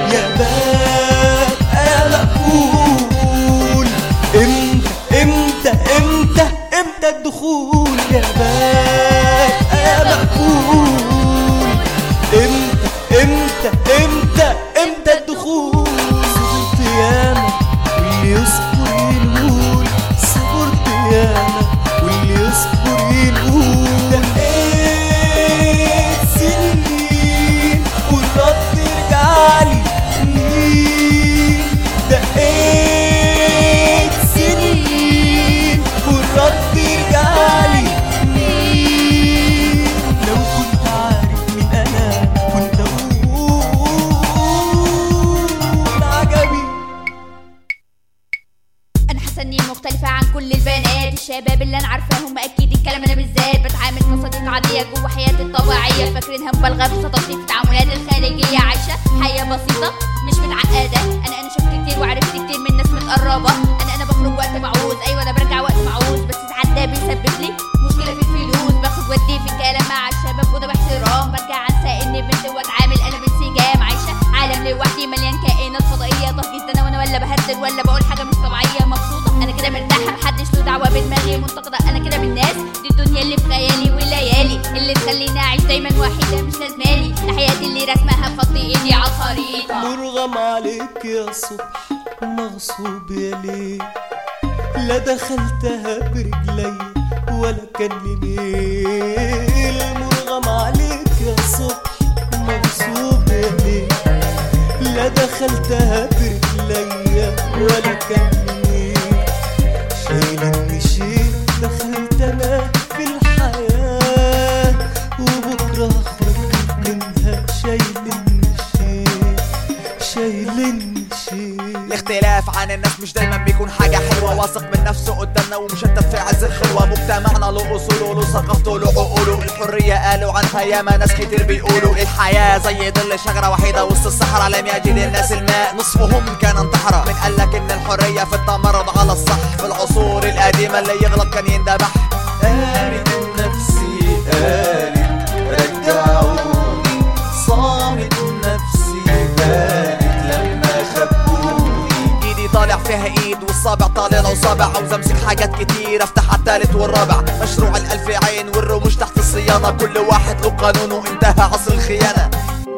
يا باب يا مقفول امتى امتى امتى امتى الدخول يا باب يا مقفول امتى امتى امتى امتى الدخول صبرت ياما واللي يصبر ينقول صبرت ياما واللي يصبر ينقول دقيت سنين والرد رجعلي مين دقيت سنين والرد رجعلي مين لو كنت عارف مين انا كنت اقول عجبي انا حاسه اني مختلفه عن كل البنات الشباب اللي انا عارفاهم اكيد الكلام انا بالذات بتعامل كصديقه عاديه جوه حياتي الطبيعيه فاكرينها مبالغه في خططي في التعاملات الخارجيه عايشه حياه بسيطه مش متعقده انا انا شفت كتير وعرفت كتير من ناس متقربه انا انا بخرج وقت معوز ايوه انا برجع وقت معوز بس ساعات ده بيسبب لي مشكله في الفلوس باخد ودي في الكلام مع الشباب وده باحترام برجع انسى اني بنت واتعامل انا بانسجام عايشه عالم لوحدي مليان كائنات فضائيه طاقة انا وانا ولا بهدل ولا بقول حاجه مش طبيعيه مبسوطه انا كده مرتاحه محدش له دعوه بدماغي منتقده انا كده بالناس دي الدنيا اللي في خيالي والليالي اللي تخليني اعيش دايما وحيده مش لازمالي ده حياتي اللي رسمها بخط ايدي على الخريطه مرغم عليك يا صبح مغصوب يا ليل لا دخلتها برجلي ولا كان لي ميل مرغم عليك يا صبح مغصوب يا ليل لا دخلتها برجلي ولا كان لي ميل شايلني شيل دخلت انا في الحياة وبكرة اخرج منها شايلني شيل شايلني شيل الاختلاف عن الناس مش دايما بيكون حاجة حلوة واثق من نفسه قدامنا ومشتت في عز الخلوة مجتمعنا له أصوله له ثقافته له عقوله الحرية قالوا عنها ياما ناس كتير بيقولوا الحياة زي ظل شجرة وحيدة وسط الصحراء لم يجد الناس الماء نصفهم كان انتحر من قالك إن الحرية في التمرد على الصح في العصور القديمة اللي يغلط كان يندبح قالت نفسي قالت رجعوني صامت نفسي قالت لما خبوني ايدي طالع فيها ايد والصابع طالع وصابع عاوز امسك حاجات كتير افتح على التالت والرابع مشروع الالف عين والرموش تحت الصيانة كل واحد له قانونه انتهى عصر الخيانة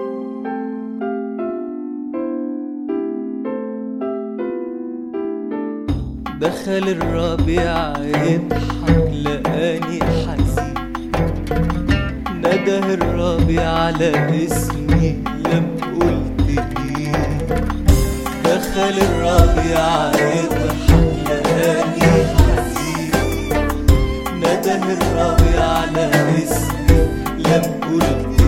دخل الربيع يضحك لقاني حزين نده الربيع على اسمي لم قلت ايه دخل الربيع يضحك لقاني حزين نده الربيع على اسمي لم قلت